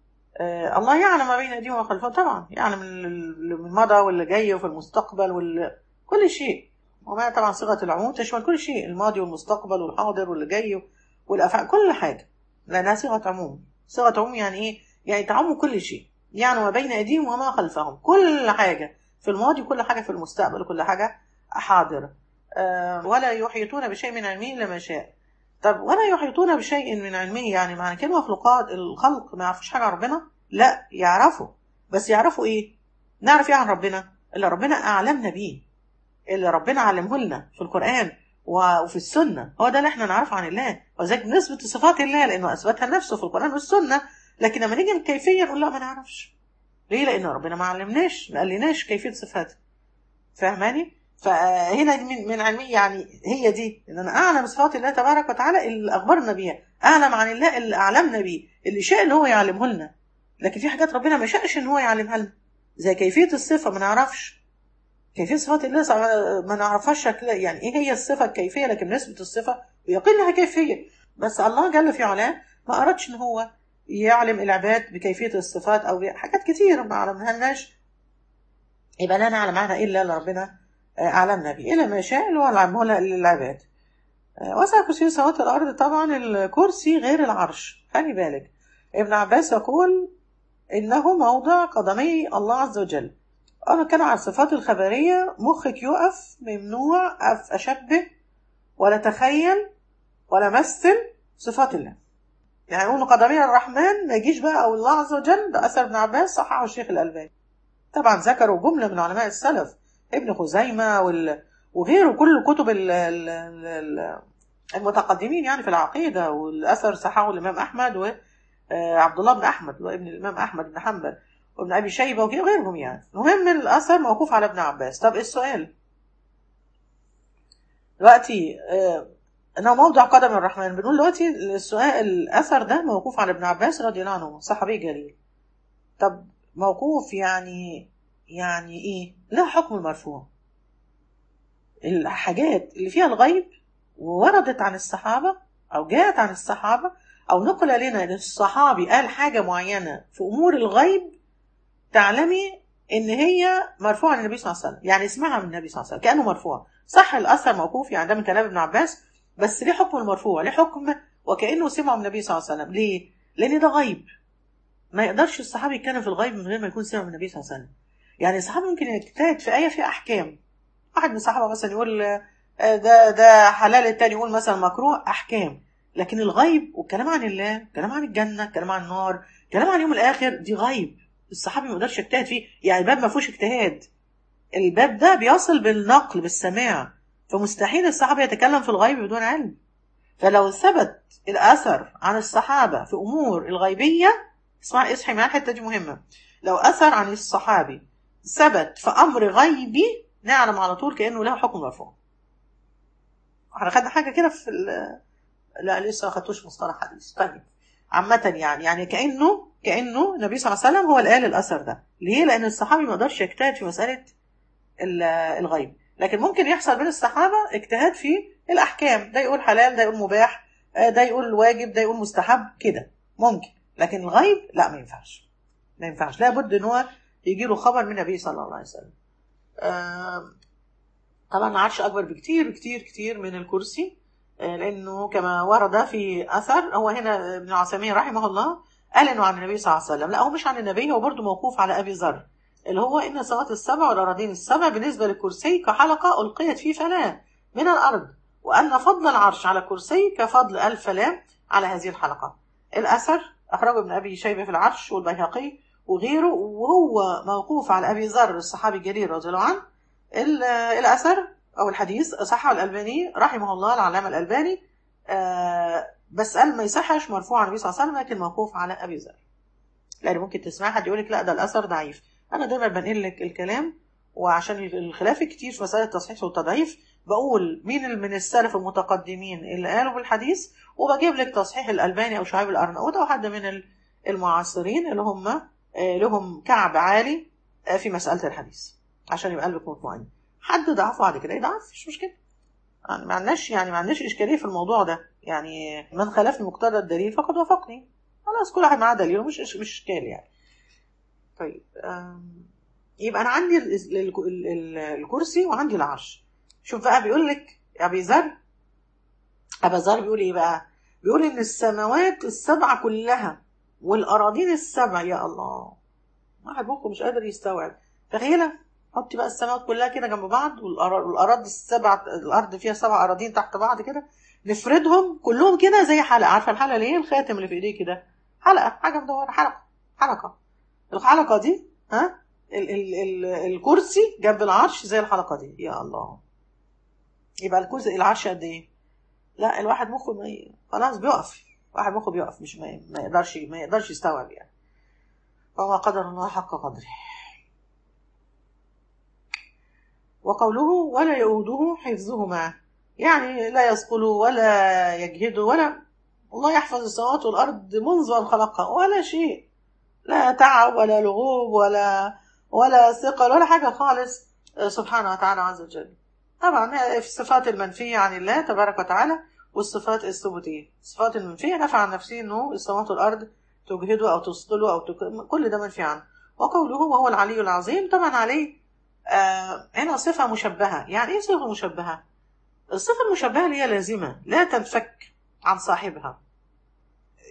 آه الله يعلم ما بين أيديهم وما خلفهم طبعا يعلم اللي مضى واللي جاي وفي المستقبل وال... كل شيء وما طبعا صيغة العموم تشمل كل شيء الماضي والمستقبل والحاضر واللي جاي والأفعال كل حاجة لأنها صيغة عموم صيغة عموم يعني إيه؟ يعني تعم كل شيء يعني ما بين أيديهم وما خلفهم كل حاجة في الماضي وكل حاجة في المستقبل وكل حاجة حاضرة آه ولا يحيطون بشيء من علمه إلا ما شاء طب ولا يحيطون بشيء من علمه يعني معنى كلمة مخلوقات الخلق ما يعرفوش حاجة عن ربنا لا يعرفوا بس يعرفوا ايه نعرف ايه عن ربنا اللي ربنا اعلمنا بيه اللي ربنا علمه لنا في القرآن وفي السنة هو ده اللي احنا نعرفه عن الله وذلك نثبت صفات الله لأنه أثبتها لنفسه في القرآن والسنة لكن لما نيجي الكيفية نقول لا ما نعرفش ليه لأن ربنا ما علمناش ما قالناش كيفية صفاته فاهماني فهنا دي من من علمي يعني هي دي ان انا اعلم صفات الله تبارك وتعالى اللي اخبرنا بيها اعلم عن الله اللي اعلمنا بيه اللي شاء ان هو يعلمه لنا لكن في حاجات ربنا ما شاءش ان هو يعلمها لنا زي كيفيه الصفه ما نعرفش كيفيه صفات الله ما نعرفهاش شكل يعني ايه هي الصفه الكيفيه لكن نثبت الصفه ويقين لها كيفيه بس الله جل في علاه ما ارادش ان هو يعلم العباد بكيفيه الصفات او حاجات كتير ما علمها لناش يبقى لا نعلم عنها الا اللي ربنا اعلمنا به الى ما شاء اللي هو علمه للعباد وسع كرسي السماوات والارض طبعا الكرسي غير العرش خلي بالك ابن عباس يقول إنه موضع قدمي الله عز وجل أنا بتكلم عن الصفات الخبرية مخك يقف ممنوع أف- أشبه ولا تخيل ولا مثل صفات الله يعني يقولوا قدمي الرحمن ما يجيش بقى أو الله عز وجل ده أثر ابن عباس صححه الشيخ الألباني طبعا ذكروا جملة من علماء السلف ابن خزيمة وال... وغيره كل كتب ال... ال... ال... المتقدمين يعني في العقيدة والأثر صححه الإمام أحمد وعبد الله بن أحمد وابن الإمام أحمد بن حنبل وابن أبي شيبة وغيرهم يعني المهم الأثر موقوف على ابن عباس طب إيه السؤال دلوقتي آه، انه موضع قدم الرحمن بنقول دلوقتي السؤال الاثر ده موقوف على ابن عباس رضي الله عنه صحابي جليل طب موقوف يعني يعني ايه لا حكم المرفوع الحاجات اللي فيها الغيب ووردت عن الصحابه او جاءت عن الصحابه او نقل لنا ان الصحابي قال حاجه معينه في امور الغيب تعلمي ان هي مرفوعه عن النبي صلى الله عليه وسلم يعني اسمعها من النبي صلى الله عليه وسلم كانه مرفوع صح الاثر موقوف يعني ده من كلام ابن عباس بس ليه حكم المرفوع ليه حكم وكانه سمعه من النبي صلى الله عليه وسلم ليه لان ده غيب ما يقدرش الصحابي يتكلم في الغيب من غير ما يكون سمع من النبي صلى الله عليه وسلم يعني الصحابي ممكن يجتهد في ايه فيها احكام واحد من الصحابه مثلا يقول آه، ده ده حلال التاني يقول مثلا مكروه احكام لكن الغيب والكلام عن الله الكلام عن الجنه الكلام عن النار الكلام عن يوم الاخر دي غيب الصحابي ما يقدرش يجتهد فيه يعني الباب ما فيهوش اجتهاد الباب ده بيصل بالنقل بالسماع فمستحيل الصحابي يتكلم في الغيب بدون علم فلو ثبت الاثر عن الصحابه في امور الغيبيه اسمع اصحي معايا الحته دي مهمه لو اثر عن الصحابي ثبت في امر غيبي نعلم على طول كانه له حكم مرفوع احنا خدنا حاجه كده في ال- لا لسه ما خدتوش مصطلح حديث طيب عامة يعني يعني كأنه كأنه النبي صلى الله عليه وسلم هو اللي قال الأثر ده ليه؟ لأن الصحابي ما يقدرش يجتهد في مسألة ال- الغيب لكن ممكن يحصل بين الصحابة اجتهاد في الأحكام ده يقول حلال ده يقول مباح آه، ده يقول واجب ده يقول مستحب كده ممكن لكن الغيب لا ما ينفعش ما ينفعش لابد ان هو يجي له خبر من النبي صلى الله عليه وسلم آم، طبعا العرش أكبر بكتير كتير كتير من الكرسي آه، لأنه كما ورد في أثر هو هنا ابن عثيمين رحمه الله قال إنه عن النبي صلى الله عليه وسلم لا هو مش عن النبي هو برضه موقوف على أبي ذر اللي هو إن السماوات السبع والأراضين السبع بالنسبة للكرسي كحلقة ألقيت في فلاة من الأرض وأن فضل العرش على الكرسي كفضل الفلاة على هذه الحلقة الأثر أخرجه ابن أبي شيبة في العرش والبيهقي وغيره وهو موقوف على أبي ذر الصحابي الجليل رضي الله عنه ال- الأثر أو الحديث صححه الألباني رحمه الله العلامة الألباني آه، بس قال ما يصحش مرفوع عن النبي صلى الله عليه وسلم لكن موقوف على أبي ذر لأن ممكن تسمع حد يقول لك لا ده الأثر ضعيف أنا دايما بنقل لك الكلام وعشان الخلاف كتير في مسألة التصحيح والتضعيف بقول مين من السلف المتقدمين اللي قالوا بالحديث وبجيب لك تصحيح الألباني أو شعيب الأرناؤوط أو حد من ال- المعاصرين اللي هم آه، لهم كعب عالي آه، في مسألة الحديث عشان يبقى قلبك مطمئن حد ضعفه بعد كده يضعف مش مشكلة يعني ما عندناش يعني ما عندناش إشكالية في الموضوع ده يعني من خالفني مقتضى الدليل فقد وافقني خلاص كل واحد معاه دليله مش مش إشكال يعني طيب آم، يبقى أنا عندي ال- ال- ال- ال- الكرسي وعندي العرش شوف بقى بيقول لك أبي ذر أبا ذر بيقول إيه بقى بيقول إن السماوات السبعة كلها والأراضين السبع يا الله واحد مخه مش قادر يستوعب تخيلة حطي بقى السماوات كلها كده جنب بعض والأرا- والأراضي السبع الأرض فيها سبع أراضين تحت بعض كده نفردهم كلهم كده زي حلقة عارفة الحلقة ليه الخاتم اللي في إيديه كده حلقة حاجة مدورة حلقة حلقة الحلقة دي ها ال ال ال الكرسي جنب العرش زي الحلقة دي يا الله يبقى الكرسي العرش قد إيه؟ لا الواحد مخه ما ي- خلاص بيقف واحد مخه بيقف مش ما, ما يقدرش ما يقدرش يستوعب يعني فما قدر الله حق قدره وقوله ولا يؤوده حفظهما يعني لا يثقل ولا يجهد ولا الله يحفظ السماوات والأرض منذ أن خلقها ولا شيء لا تعب ولا لغوب ولا ولا ثقل ولا حاجة خالص آه، سبحانه وتعالى عز وجل طبعا في الصفات المنفية عن الله تبارك وتعالى والصفات الثبوتية الصفات المنفية نفع عن نفسه انه السماوات والأرض تجهده أو تثقله أو تك... كل ده منفي عنه وقوله وهو العلي العظيم طبعا عليه آه هنا صفة مشبهة يعني ايه صفة مشبهة الصفة المشبهة اللي هي لازمة لا تنفك عن صاحبها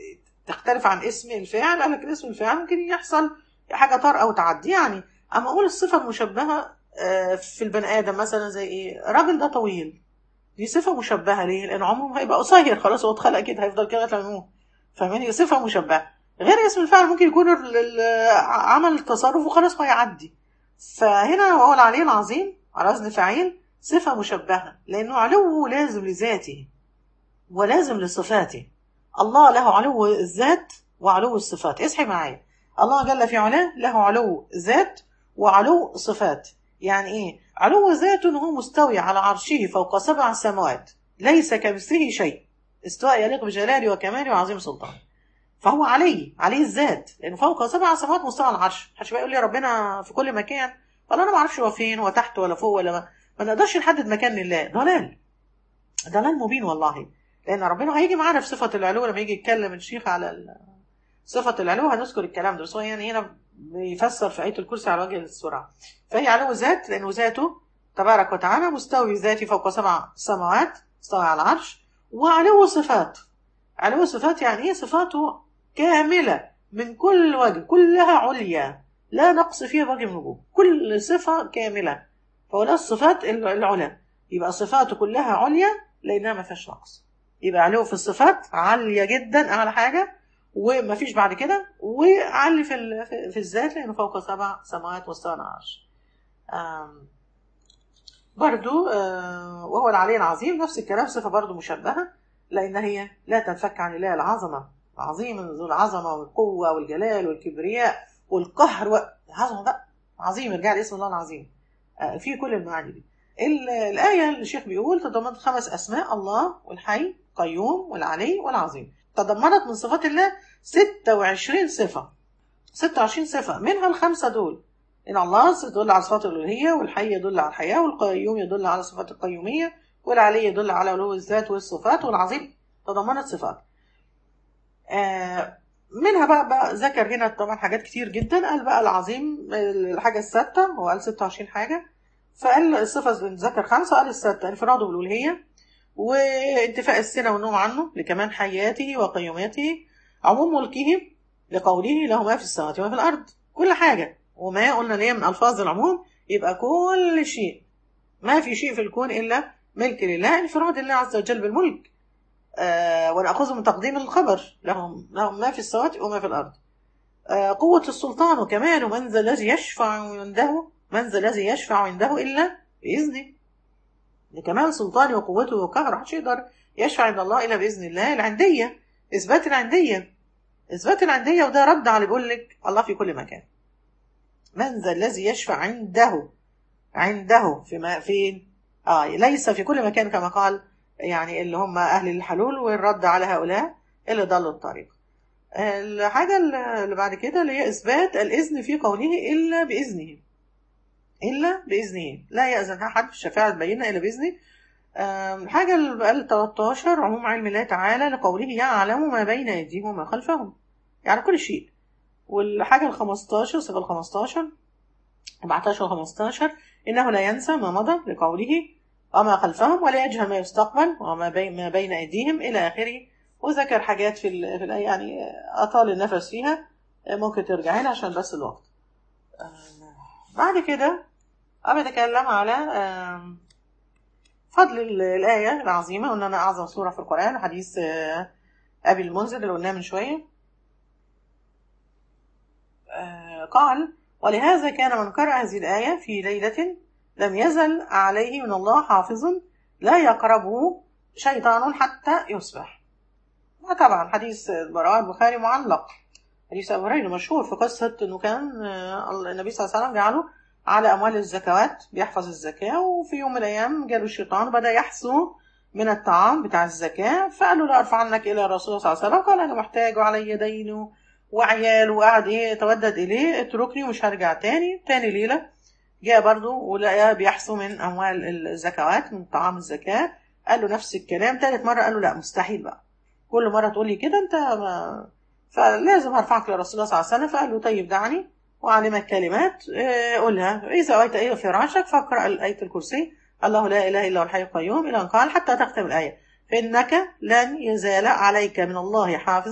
تختلف عن اسم الفاعل قال لك اسم الفاعل ممكن يحصل حاجه طارئه او تعدي يعني اما اقول الصفه المشبهه آه، في البني ادم مثلا زي ايه الراجل ده طويل دي صفه مشبهه ليه لان عمره هيبقى قصير خلاص هو اتخلق كده هيفضل كده لغايه لما يموت فاهماني صفه مشبهه غير اسم الفاعل ممكن يكون ال- ال- عمل تصرف وخلاص هيعدي فهنا هو العلي العظيم على وزن فعيل صفه مشبهه لانه علو لازم لذاته ولازم لصفاته الله له علو الذات وعلو الصفات اصحي معايا الله جل في علاه له علو ذات وعلو صفات يعني ايه علو ذات هو مستوي على عرشه فوق سبع سماوات ليس كمثله شيء استواء يليق بجلاله وكماله وعظيم سلطانه فهو علي علي الذات لانه فوق سبع سماوات مستوى على العرش محدش بقى يقول لي ربنا في كل مكان والله انا ما اعرفش هو فين هو تحت ولا فوق ولا ما, ما نقدرش نحدد مكان لله ضلال ضلال مبين والله لان ربنا هيجي معانا في صفه العلو لما يجي يتكلم الشيخ على ال- صفه العلو هنذكر الكلام ده بس هو يعني هنا بيفسر في ايه الكرسي على وجه السرعه فهي علو ذات لانه ذاته تبارك وتعالى مستوي ذاتي فوق سبع سماوات مستوي على العرش وعلو صفات علو صفات يعني ايه صفاته كامله من كل وجه كلها عليا لا نقص فيها وجه من وجوه كل صفه كامله فهو ده الصفات العلى يبقى صفاته كلها عليا لانها ما فيهاش نقص يبقى علو في الصفات عاليه جدا اعلى حاجه وما فيش بعد كده وعلي في ال- في- في الذات لانه فوق سبع سماوات واستوى على العرش آم، برضو آه، وهو العلي العظيم نفس الكلام صفه برضو مشبهه لان هي لا تنفك عن الله العظمه عظيم ذو العظمه والقوه والجلال والكبرياء والقهر والعظمه بقى عظيم ارجع لاسم الله العظيم آه، في كل المعاني دي ال- الآية اللي الشيخ بيقول تضمنت خمس أسماء الله والحي قيوم والعلي والعظيم تضمنت من صفات الله 26 صفة 26 صفة منها الخمسة دول إن الله يدل على صفات الألوهية والحي يدل على الحياة والقيوم يدل على صفات القيومية والعلي يدل على علو الذات والصفات والعظيم تضمنت صفات آه منها بقى, بقى ذكر هنا طبعا حاجات كتير جدا قال بقى العظيم الحاجة الستة هو قال 26 حاجة فقال الصفة ذكر خمسة وقال الستة انفراده بالألوهية وانتفاء السنة والنوم عنه لكمال حياته وقيوميته عموم ملكه لقوله له ما في السماوات وما في الأرض كل حاجة وما قلنا ليه من ألفاظ العموم يبقى كل شيء ما في شيء في الكون إلا ملك لله انفراد الله عز وجل بالملك آه ونأخذ من تقديم الخبر لهم, لهم ما في السماوات وما في الأرض آه قوة السلطان وكماله من ذا الذي يشفع عنده من ذا الذي يشفع عنده إلا بإذنه لكمال سلطانه وقوته وقهره محدش يقدر يشفع عند الله إلا بإذن الله العندية إثبات العندية إثبات العندية وده رد على بيقول لك الله في كل مكان من ذا الذي يشفع عنده عنده في ما فين آه ليس في كل مكان كما قال يعني اللي هم أهل الحلول والرد على هؤلاء اللي ضلوا الطريق الحاجة اللي بعد كده اللي هي إثبات الإذن في قوله إلا بإذنه إلا بإذنه لا يأذن أحد في الشفاعة البينة إلا بإذنه الحاجة ال 13 عموم علم الله تعالى لقوله يعلم ما بين أيديهم وما خلفهم يعني كل شيء والحاجة ال 15 صفة ال 15 14 و 15 إنه لا ينسى ما مضى لقوله وما خلفهم ولا يجهل ما يستقبل وما بين ما بين أيديهم إلى آخره وذكر حاجات في ال في الآية يعني أطال النفس فيها ممكن ترجع لها عشان بس الوقت بعد كده أبي أتكلم على فضل الآية العظيمة قلنا أنا أعظم سورة في القرآن حديث أبي المنذر اللي قلناه من شوية قال ولهذا كان من قرأ هذه الآية في ليلة لم يزل عليه من الله حافظ لا يقربه شيطان حتى يصبح طبعا حديث البراء البخاري معلق حديث أبو هريرة مشهور في قصة إنه كان النبي صلى الله عليه وسلم جعله على أموال الزكوات بيحفظ الزكاة وفي يوم من الأيام جاله الشيطان بدأ يحسو من الطعام بتاع الزكاة فقال له لا أرفعنك إلى الرسول صلى الله عليه وسلم قال أنا محتاج وعلي دين وعيال وقعد إيه يتودد إليه اتركني ومش هرجع تاني تاني ليلة جاء برضه ولقى بيحسو من أموال الزكوات من طعام الزكاة قال له نفس الكلام تالت مرة قال له لا مستحيل بقى كل مرة تقول لي كده أنت ما فلازم هرفعك لرسول الله صلى الله عليه وسلم فقال له طيب دعني وأعلمك كلمات قولها إذا أويت إلى فراشك فاقرأ آية الكرسي الله لا إله إلا هو الحي القيوم إلى أن قال حتى تختم الآية فإنك لن يزال عليك من الله حافظ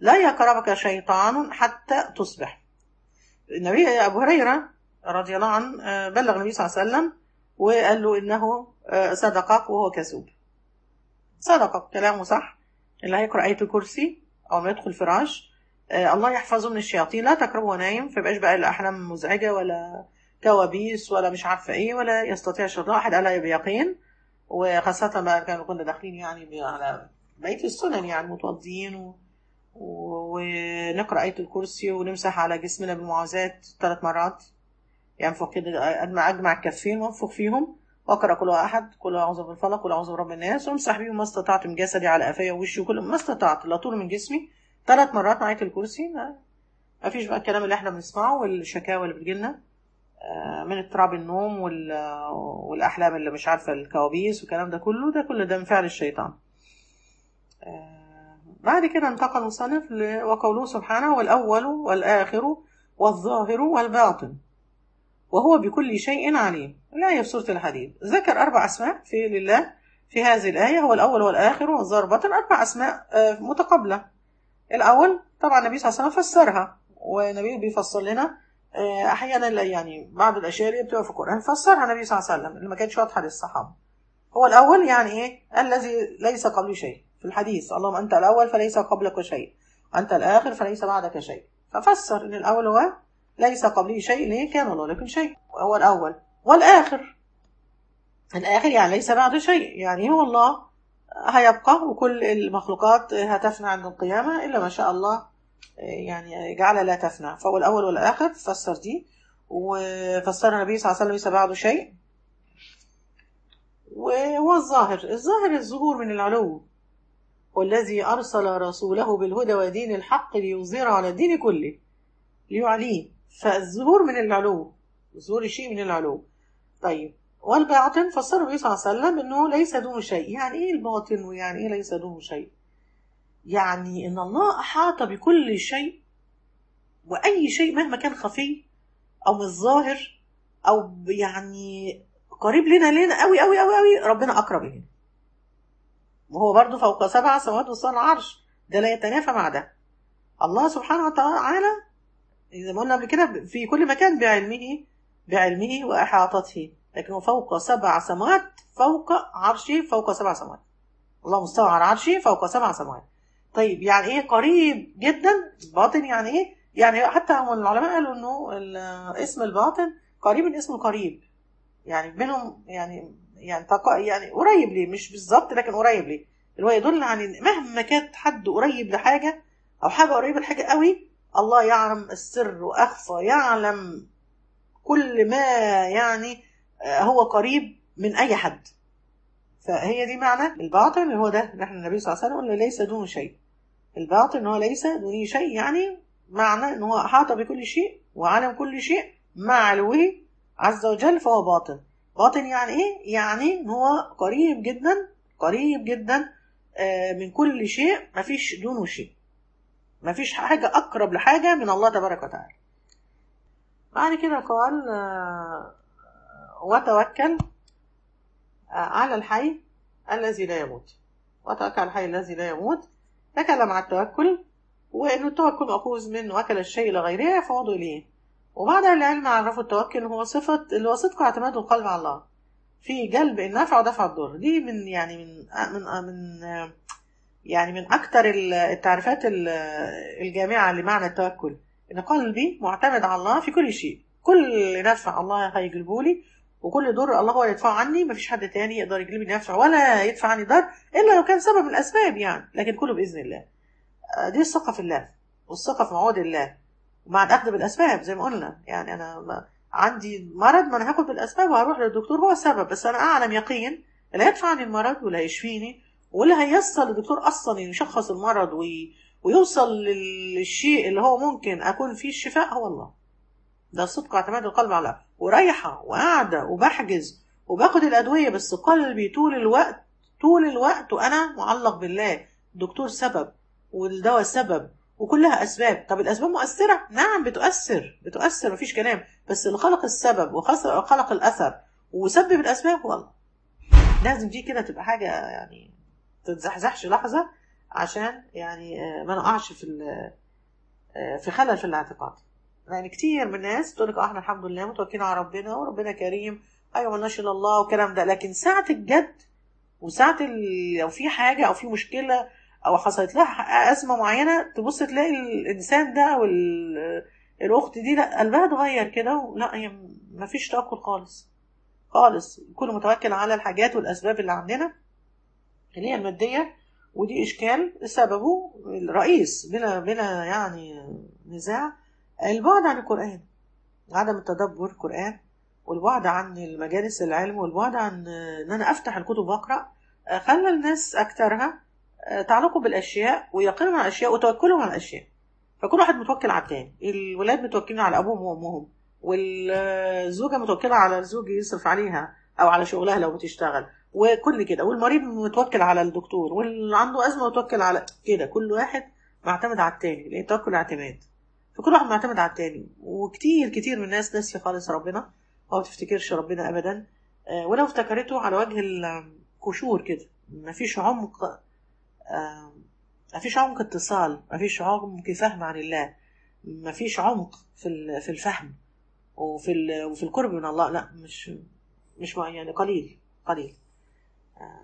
لا يقربك شيطان حتى تصبح النبي أبو هريرة رضي الله عنه آه، بلغ النبي صلى الله عليه وسلم وقال له إنه آه، صدقك وهو كذوب صدقك كلامه صح اللي هيقرأ آية الكرسي أو ما يدخل فراش آه، الله يحفظه من الشياطين لا تقربه وهو نايم فيبقاش بقى الأحلام مزعجة ولا كوابيس ولا مش عارفة إيه ولا يستطيع الشيطان واحد قالها بيقين وخاصة بقى كانوا كنا داخلين يعني على بقية السنن يعني متوضيين و... و- ونقرأ آية الكرسي ونمسح على جسمنا بالمعوذات ثلاث مرات ينفخ كده أجمع أجمع الكفين وانفخ فيهم وأقرأ كل أحد كل أعوذ بالفلق كل أعوذ برب الناس وامسح بيهم ما استطعت من جسدي على قفايا ووشي وكل ما استطعت لا طول من جسمي ثلاث مرات مع آية الكرسي ما ما فيش بقى الكلام اللي احنا بنسمعه والشكاوى اللي بتجيلنا آه، من اضطراب النوم وال- والأحلام اللي مش عارفة الكوابيس والكلام ده كله ده كله ده من فعل الشيطان آه، بعد كده انتقل المصنف ل- وقوله سبحانه والأول والآخر والظاهر والباطن وهو بكل شيء عليم الآية في سورة الحديد ذكر أربع أسماء في لله في هذه الآية هو الأول والآخر والظاهر والباطن أربع أسماء آه، متقابلة الأول طبعا النبي صلى الله عليه وسلم فسرها والنبي بيفسر لنا آه، أحيانا لا- يعني بعض الأشياء اللي بتبقى في القرآن فسرها النبي صلى الله عليه وسلم اللي ما كانتش واضحة للصحابة هو الأول يعني إيه الذي ليس قبله شيء في الحديث اللهم أنت الأول فليس قبلك شيء أنت الآخر فليس بعدك شيء ففسر إن الأول هو ليس قبله شيء ليه كان الله لكن شيء وهو الأول والآخر الآخر يعني ليس بعد شيء يعني هو الله هيبقى وكل المخلوقات هتفنى عند القيامة إلا ما شاء الله يعني جعل لا تفنى فهو الأول والآخر فسر دي وفسر النبي صلى الله عليه وسلم ليس بعده شيء وهو الظاهر الظاهر الظهور من العلو والذي أرسل رسوله بالهدى ودين الحق ليظهره على الدين كله ليعليه فالظهور من العلو ظهور الشيء من العلو طيب والباطن فسر النبي صلى الله عليه وسلم انه ليس دون شيء يعني ايه الباطن ويعني ايه ليس دون شيء يعني ان الله احاط بكل شيء واي شيء مهما كان خفي او مش ظاهر او ب- يعني قريب لنا لنا قوي قوي قوي قوي ربنا اقرب الينا وهو برضه فوق سبع سماوات وصال العرش ده لا يتنافى مع ده الله سبحانه وتعالى زي ما قلنا قبل كده في كل مكان بعلمه بعلمه واحاطته لكن هو فوق سبع سماوات فوق عرشه فوق سبع سماوات الله مستوى على عرشه فوق سبع سماوات طيب يعني ايه قريب جدا باطن يعني ايه يعني حتى هم العلماء قالوا انه ال- اسم الباطن قريب من اسم القريب يعني بينهم يعني يعني تق... يعني قريب ليه مش بالظبط لكن قريب ليه اللي هو يدل عن ان مهما كانت حد قريب لحاجه او حاجه قريبه لحاجه قوي الله يعلم السر واخفى يعلم كل ما يعني آه، هو قريب من اي حد فهي دي معنى الباطن اللي هو ده اللي احنا النبي صلى الله عليه وسلم قلنا ليس دون شيء الباطن ان هو ليس دونه شيء يعني معنى ان هو احاط بكل شيء وعلم كل شيء مع علوه عز وجل فهو باطن باطن يعني ايه يعني ان هو قريب جدا قريب جدا آه، من كل شيء مفيش دونه شيء مفيش حاجة أقرب لحاجة من الله تبارك وتعالى بعد كده قال آه، وتوكل آه، على الحي الذي لا يموت وتوكل على الحي الذي لا يموت تكلم عن التوكل وأن التوكل مأخوذ من وكل الشيء لغيره يفوض إليه وبعد العلم عرفوا التوكل هو صفة اللي هو صدق اعتماد القلب على الله في جلب النفع ودفع الضر دي من يعني من من من يعني من أكثر التعريفات ال- الجامعة لمعنى التوكل إن قلبي معتمد على الله في كل شيء كل نفع الله هيجلبه لي وكل ضر الله هو يدفعه عني مفيش حد تاني يقدر يجلب لي نفع ولا يدفع عني ضر إلا لو كان سبب من الأسباب يعني لكن كله بإذن الله آه، دي الثقة في الله والثقة في موعود الله ومع الأخذ بالأسباب زي ما قلنا يعني أنا ما عندي مرض ما أنا هاخد بالأسباب وهروح للدكتور هو السبب بس أنا أعلم يقين اللي هيدفع عني المرض واللي هيشفيني واللي هيصل للدكتور أصلا يشخص المرض وي... ويوصل للشيء اللي هو ممكن أكون فيه الشفاء هو الله ده صدق اعتماد القلب على الله ورايحة وقاعدة وبحجز وباخد الأدوية بس قلبي طول الوقت طول الوقت وأنا معلق بالله الدكتور سبب والدواء سبب وكلها أسباب طب الأسباب مؤثرة؟ نعم بتؤثر بتؤثر مفيش كلام بس اللي خلق السبب وخلق الأثر وسبب الأسباب هو الله لازم دي كده تبقى حاجة يعني تتزحزحش لحظة عشان يعني آه، ما نقعش في ال- آه، في خلل في الاعتقاد يعني كتير من الناس تقول لك اه احنا الحمد لله متوكلين على ربنا وربنا كريم ايوه مالناش الا الله والكلام ده لكن ساعه الجد وساعه ال- لو في حاجه او في مشكله او حصلت لها ازمه معينه تبص تلاقي الانسان ده او ال- الاخت دي لا قلبها اتغير كده لا هي ما فيش توكل خالص خالص كله متوكل على الحاجات والاسباب اللي عندنا اللي هي الماديه ودي اشكال سببه الرئيس بلا بلا يعني نزاع البعد عن القران عدم التدبر القران والبعد عن المجالس العلم والبعد عن ان انا افتح الكتب واقرا آه، خلى الناس اكثرها آه، تعلقوا بالاشياء ويقينوا على الاشياء وتوكلهم على الاشياء فكل واحد متوكل على التاني الولاد متوكلين على ابوهم وامهم والزوجه متوكله على الزوج يصرف عليها او على شغلها لو بتشتغل وكل كده والمريض متوكل على الدكتور واللي عنده ازمه متوكل على كده كل واحد معتمد على التاني لان التوكل اعتماد فكل واحد معتمد على التاني وكتير كتير من الناس ناسيه خالص ربنا او ما تفتكرش ربنا ابدا آه، ولو افتكرته على وجه القشور كده مفيش عمق آه، مفيش عمق اتصال مفيش عمق فهم عن الله مفيش عمق في ال- في الفهم وفي ال- وفي القرب من الله لا مش مش مع- يعني قليل قليل آه،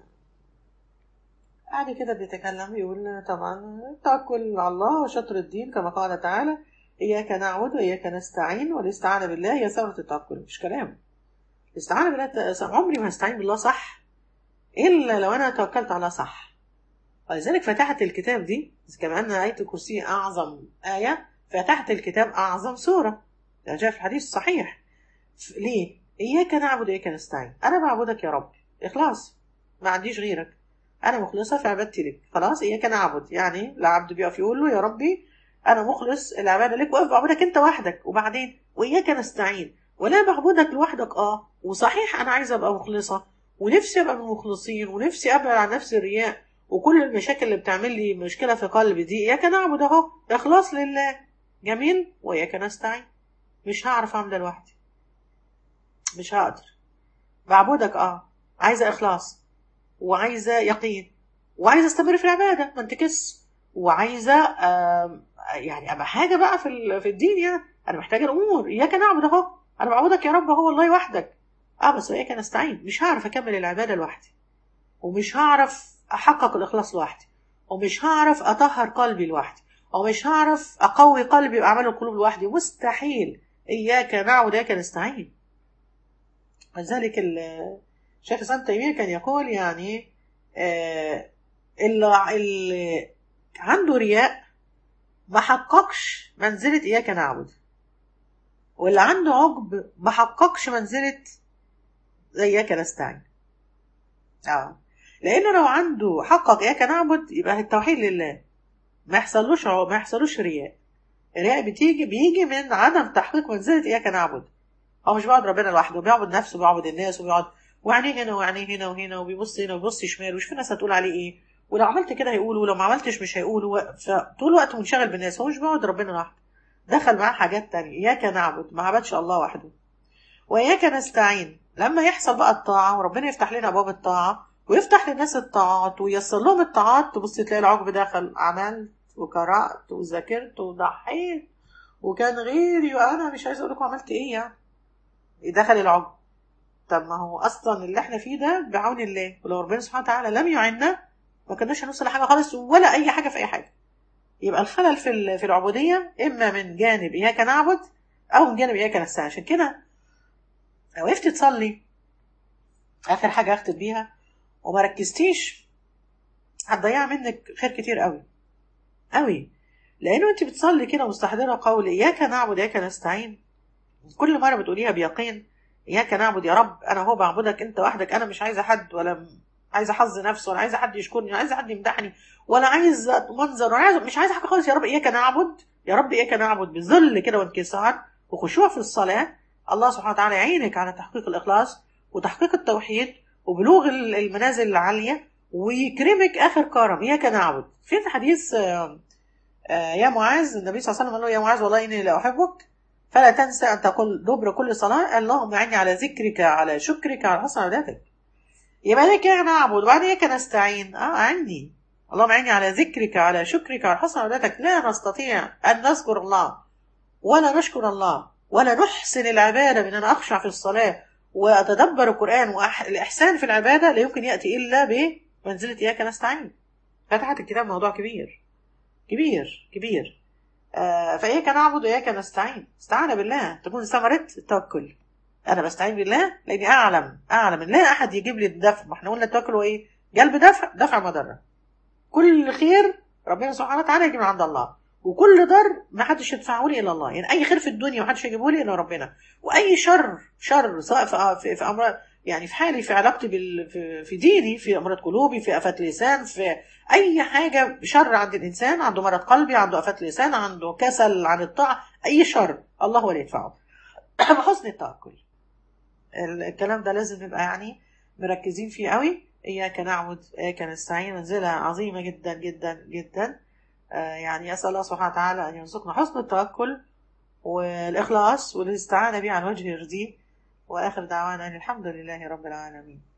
قاعد كده بيتكلم يقول طبعا التوكل على الله وشطر الدين كما قال تعالى إياك نعبد وإياك نستعين والاستعانة بالله هي ثمرة التوكل مش كلام الاستعانة بالله ت- عمري ما هستعين بالله صح إلا لو أنا توكلت على صح ولذلك فتحت الكتاب دي كما أن آية الكرسي أعظم آية فتحت الكتاب أعظم سورة ده جاء في الحديث الصحيح ف- ليه؟ إياك نعبد وإياك نستعين أنا بعبدك يا رب إخلاص ما عنديش غيرك أنا مخلصة في عبادتي لك خلاص إياك نعبد يعني العبد بيقف يقول له يا ربي أنا مخلص العبادة لك وأقف بعبدك أنت وحدك وبعدين وإياك نستعين ولا بعبدك لوحدك أه وصحيح أنا عايزة أبقى مخلصة ونفسي أبقى من المخلصين ونفسي أبعد عن نفسي الرياء وكل المشاكل اللي بتعمل لي مشكلة في قلبي دي إياك نعبد أهو إخلاص لله جميل وإياك نستعين مش هعرف أعمل ده لوحدي مش هقدر بعبدك اه عايزة إخلاص وعايزة يقين وعايزة استمر في العبادة ما انتكس وعايزة آم، يعني أبقى حاجة بقى في ال- في الدين يعني أنا محتاجة الأمور إياك نعبد أهو أنا بعبدك يا رب هو والله وحدك اه بس إياك نستعين مش هعرف أكمل العبادة لوحدي ومش هعرف أحقق الإخلاص لوحدي ومش هعرف أطهر قلبي لوحدي ومش هعرف أقوي قلبي بأعمال القلوب لوحدي مستحيل إياك نعبد وإياك نستعين ولذلك ال- الشيخ الإسلام تيمية كان يقول يعني آه، اللي اللي عنده رياء ما حققش منزلة إياك نعبد واللي عنده عجب ما حققش منزلة إياك نستعين اه لأنه لو عنده حقق إياك نعبد يبقى التوحيد لله ما يحصلوش عو- ما يحصلوش رياء الرياء بتيجي بيجي من عدم تحقيق منزلة إياك نعبد هو مش بيقعد ربنا لوحده بيعبد نفسه بيعبد الناس وبيقعد وعينيه هنا وعينيه هنا وهنا وبيبص هنا وبيبص شمال وش في ناس هتقول عليه ايه ولو عملت كده هيقولوا ولو ما عملتش مش هيقولوا فطول الوقت منشغل بالناس هو مش بيقعد ربنا لوحده دخل معاه حاجات تانية إياك نعبد ما عبدش الله وحده وإياك نستعين لما يحصل بقى الطاعة وربنا يفتح لنا أبواب الطاعة ويفتح للناس الطاعات وييسر لهم الطاعات تبص تلاقي العقب دخل عملت وقرأت وذاكرت وضحيت وكان غيري وأنا مش عايز أقول لكم عملت إيه يعني دخل العقب طب ما هو اصلا اللي احنا فيه ده بعون الله ولو ربنا سبحانه وتعالى لم يعنا ما كناش هنوصل لحاجه خالص ولا اي حاجه في اي حاجه يبقى الخلل في ال- في العبوديه اما من جانب اياك نعبد او من جانب اياك نستعين عشان كده لو وقفت تصلي اخر حاجه اختم بيها وما ركزتيش هتضيع منك خير كتير قوي قوي لانه انت بتصلي كده مستحضره قول اياك نعبد اياك نستعين كل مره بتقوليها بيقين اياك نعبد يا رب انا هو بعبدك انت وحدك انا مش عايزه حد ولا م- عايزه حظ نفس ولا عايزه حد يشكرني ولا عايزه حد يمدحني ولا عايز منظر ولا عايزه مش عايزه حاجه خالص يا رب اياك نعبد يا رب اياك نعبد بذل كده وانكسار وخشوع في الصلاه الله سبحانه وتعالى يعينك على تحقيق الاخلاص وتحقيق التوحيد وبلوغ ال- المنازل العاليه ويكرمك اخر كرم اياك نعبد في حديث آه، آه، يا معاذ النبي صلى الله عليه وسلم قال له يا معاذ والله اني لا احبك فلا تنسى ان تقول دبر كل صلاه اللهم اعني على ذكرك على شكرك على حسن عبادتك يبقى لك انا اعبد وبعدين اياك نستعين اه عني اللهم اعني على ذكرك على شكرك على حسن عبادتك لا نستطيع ان نذكر الله ولا نشكر الله ولا نحسن العباده بان انا اخشع في الصلاه واتدبر القران والاحسان في العباده لا يمكن ياتي الا بمنزله اياك نستعين فتحت الكتاب موضوع كبير كبير كبير آه فاياك نعبد واياك نستعين استعانه بالله تكون ثمره التوكل انا بستعين بالله لاني اعلم اعلم ان لا احد يجيب لي الدفع ما احنا قلنا التوكل هو ايه جلب دفع دفع مضره كل خير ربنا سبحانه وتعالى يجي من عند الله وكل ضر ما حدش يدفعه لي الا الله يعني اي خير في الدنيا ما حدش يجيبه لي الا ربنا واي شر شر سواء في في, في امراض يعني في حالي في علاقتي بال في, في ديني في امراض قلوبي في افات لسان في اي حاجه شر عند الانسان عنده مرض قلبي عنده افات لسان عنده كسل عن الطاعه اي شر الله هو اللي يدفعه بحسن التوكل الكلام ده لازم نبقى يعني مركزين فيه قوي إياك نعبد إياك نستعين منزلة عظيمة جدا جدا جدا آه يعني أسأل الله سبحانه وتعالى أن يرزقنا حسن التوكل والإخلاص والاستعانة به على وجه يرضيه وآخر دعوانا أن الحمد لله رب العالمين